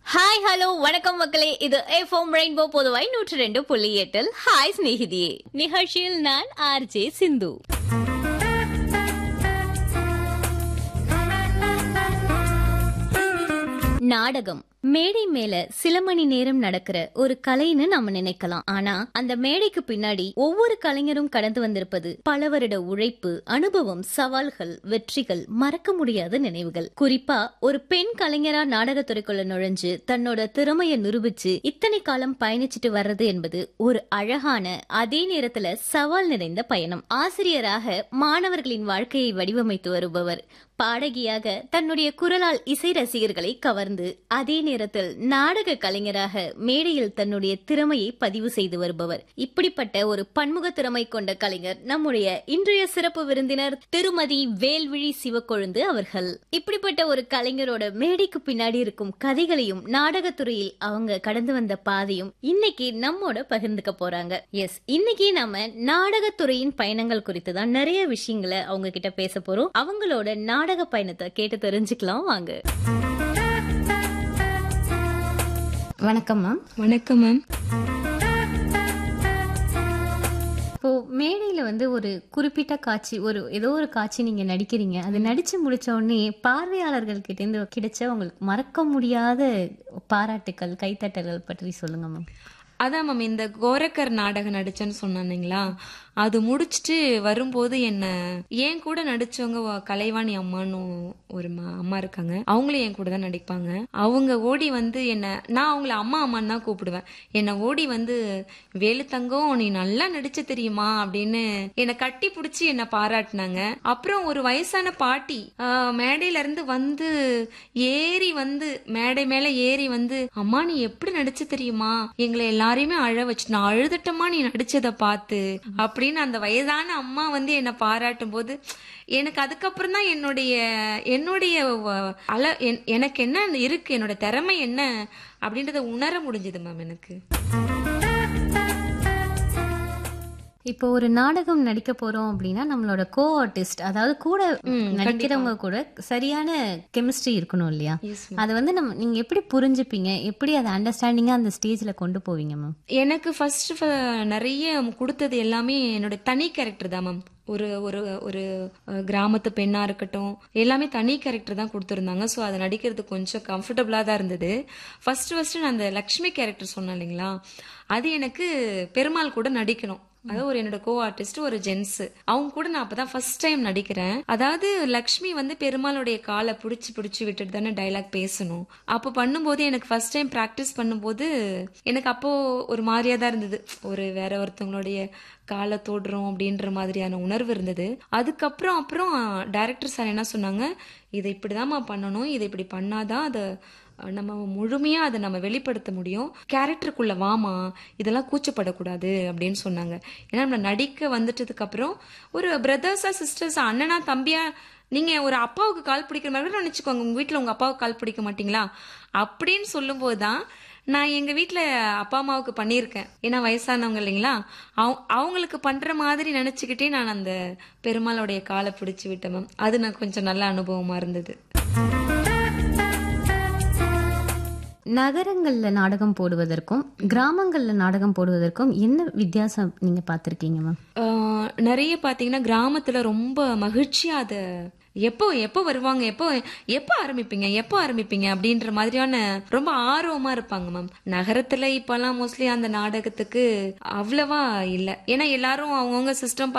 hi hello வணக்கம் மக்களே இது எஃப்எம் ரெயின்போ பொதுவாய் நூற்றி ரெண்டு புள்ளி எட்டில் ஹாய் ஸ்நேகிதியே நிகழ்ச்சியில் நான் ஆர்ஜே சிந்து நாடகம் மேடை மேல சில மணி நேரம் நடக்கிற ஒரு கலைன்னு நம்ம நினைக்கலாம் ஆனா அந்த மேடைக்கு பின்னாடி ஒவ்வொரு கலைஞரும் கடந்து வந்திருப்பது பல வருட உழைப்பு அனுபவம் சவால்கள் வெற்றிகள் மறக்க முடியாத நினைவுகள் குறிப்பா ஒரு பெண் கலைஞரா நாடகத்துறைக்குள்ள நுழைஞ்சு தன்னோட திறமைய நிரூபிச்சு இத்தனை காலம் பயணிச்சுட்டு வர்றது என்பது ஒரு அழகான அதே நேரத்துல சவால் நிறைந்த பயணம் ஆசிரியராக மாணவர்களின் வாழ்க்கையை வடிவமைத்து வருபவர் பாடகியாக தன்னுடைய குரலால் இசை ரசிகர்களை கவர்ந்து அதே நேரத்தில் நாடக கலைஞராக மேடையில் தன்னுடைய திறமையை பதிவு செய்து வருபவர் இப்படிப்பட்ட ஒரு பன்முக திறமை கொண்ட கலைஞர் நம்முடைய இன்றைய சிறப்பு விருந்தினர் திருமதி வேல்விழி சிவக்கொழுந்து அவர்கள் இப்படிப்பட்ட ஒரு கலைஞரோட மேடைக்கு பின்னாடி இருக்கும் கதைகளையும் நாடகத்துறையில் அவங்க கடந்து வந்த பாதையும் இன்னைக்கு நம்மோட பகிர்ந்துக்க போறாங்க எஸ் இன்னைக்கு நம்ம நாடகத்துறையின் பயணங்கள் குறித்து தான் நிறைய விஷயங்களை அவங்க கிட்ட பேச போறோம் அவங்களோட நாடக பயணத்தை கேட்டு தெரிஞ்சுக்கலாம் வாங்க வணக்கம் மேம் வணக்கம் மேம் இப்போ மேடையில வந்து ஒரு குறிப்பிட்ட காட்சி ஒரு ஏதோ ஒரு காட்சி நீங்க நடிக்கிறீங்க அது நடிச்சு முடிச்ச உடனே பார்வையாளர்கள் கிட்ட இருந்து கிடைச்ச உங்களுக்கு மறக்க முடியாத பாராட்டுக்கள் கைத்தட்டல்கள் பற்றி சொல்லுங்க மேம் அதான் மேம் இந்த கோரக்கர் நாடகம் நடிச்சேன்னு சொன்னானுங்களா அது முடிச்சுட்டு வரும்போது என்ன என் கூட நடிச்சவங்க வ- கலைவாணி அம்மான்னு ஒரு ம- அம்மா இருக்காங்க அவங்களும் என் கூட தான் நடிப்பாங்க அவங்க ஓடி வந்து என்ன நான் அவங்கள அம்மா அம்மான்னு தான் கூப்பிடுவேன் என்னை ஓடி வந்து வேலு தங்கம் நீ நல்லா நடிச்ச தெரியுமா அப்படின்னு என்னை கட்டி பிடிச்சி என்னை பாராட்டினாங்க அப்புறம் ஒரு வயசான பாட்டி ஆஹ், மேடையில இருந்து வந்து ஏறி வந்து மேடை மேல ஏறி வந்து அம்மா நீ எப்படி நடிச்ச தெரியுமா எங்களை எல்லாரையுமே அழ வச்சு நான் அழுதுட்டமா நீ நடிச்சதை பார்த்து அப்படின்னு அந்த வயதான அம்மா வந்து என்னை பாராட்டும் போது எனக்கு அதுக்கப்புறம் தான் என்னுடைய என்னுடைய வ- அல என்- எனக்கு என்ன இருக்கு என்னோட திறமை என்ன அப்படின்றத உணர முடிஞ்சது மேம் எனக்கு இப்போ ஒரு நாடகம் நடிக்க போறோம் அப்படின்னா நம்மளோட கோ ஆர்டிஸ்ட் அதாவது கூட நடிக்கிறவங்க கூட சரியான கெமிஸ்ட்ரி இருக்கணும் இல்லையா Yes, அதை வந்து நம்ம நீங்க எப்படி புரிஞ்சுப்பீங்க எப்படி அதை அண்டர்ஸ்டாண்டிங்கா அந்த ஸ்டேஜ்ல கொண்டு போவீங்க மேம் எனக்கு ஃபர்ஸ்ட் நிறைய கொடுத்தது எல்லாமே என்னோட தனி கேரக்டர் தான் மேம் ஒரு ஒரு ஒரு அஹ், கிராமத்து பெண்ணா இருக்கட்டும் எல்லாமே தனி கேரக்டர் தான் கொடுத்துருந்தாங்க ஸோ அதை நடிக்கிறது கொஞ்சம் கம்ஃபர்டபுளாக தான் இருந்தது ஃபர்ஸ்ட் ஃபர்ஸ்ட் நான் அந்த லக்ஷ்மி கேரக்டர் சொன்னேன் இல்லைங்களா அது எனக்கு பெருமாள் கூட நடிக்கணும் அதாவது ஒரு என்னோட கோ ஆர்டிஸ்ட் ஒரு ஜென்ஸ் அவங்க கூட நான் அப்பதான் ஃபர்ஸ்ட் டைம் நடிக்கிறேன் அதாவது லக்ஷ்மி வந்து பெருமாளுடைய காலை பிடிச்சி பிடிச்சி விட்டுட்டு தானே டைலாக் பேசணும் அப்போ பண்ணும்போது எனக்கு ஃபர்ஸ்ட் டைம் ப்ராக்டிஸ் பண்ணும்போது எனக்கு அப்போ ஒரு மாதிரியா தான் இருந்தது ஒரு வேற ஒருத்தவங்களுடைய காலை தொடுறோம் அப்படின்ற மாதிரியான உணர்வு இருந்தது அதுக்கப்புறம் அப்புறம் டைரக்டர் சார் என்ன சொன்னாங்க இதை இப்படிதாம்மா பண்ணணும் இதை இப்படி பண்ணாதான் அதை அஹ் நம்ம முழுமையா அதை நம்ம வெளிப்படுத்த முடியும் கேரக்டருக்குள்ள வாமா இதெல்லாம் கூச்சப்படக்கூடாது அப்படின்னு சொன்னாங்க ஏன்னா நம்ம நடிக்க வந்துட்டதுக்கு அப்புறம் ஒரு பிரதர்ஸா சிஸ்டர்ஸா அண்ணனா தம்பியா நீங்க ஒரு அப்பாவுக்கு கால் பிடிக்கிற மாதிரி கூட நினைச்சுக்கோங்க உங்க வீட்டுல உங்க அப்பாவுக்கு கால் பிடிக்க மாட்டீங்களா அப்படின்னு சொல்லும்போது தான் நான் எங்க வீட்ல அப்பா அம்மாவுக்கு பண்ணியிருக்கேன் ஏன்னா வயசானவங்க இல்லைங்களா அவ- அவங்களுக்கு பண்ற மாதிரி நினைச்சுக்கிட்டே நான் அந்த பெருமாளுடைய காலை பிடிச்சு விட்டேன் மேம் அது நான் கொஞ்சம் நல்ல அனுபவமா இருந்தது நகரங்கள்ல நாடகம் போடுவதற்கும் கிராமங்கள்ல நாடகம் போடுவதற்கும் என்ன வித்தியாசம் நீங்க பார்த்திருக்கீங்க மேம் ஆஹ் நிறைய பாத்தீங்கன்னா கிராமத்துல ரொம்ப மகிழ்ச்சியா அத எப்போ எப்போ வருவாங்க எப்போ எப்போ ஆரம்பிப்பீங்க எப்போ ஆரம்பிப்பீங்க அப்படின்ற மாதிரியான ரொம்ப ஆர்வமா இருப்பாங்க மேம் நகரத்துல இப்பெல்லாம் மோஸ்ட்லி அந்த நாடகத்துக்கு அவ்வளவா இல்ல ஏன்னா எல்லாரும் அவங்கவுங்க சிஸ்டம்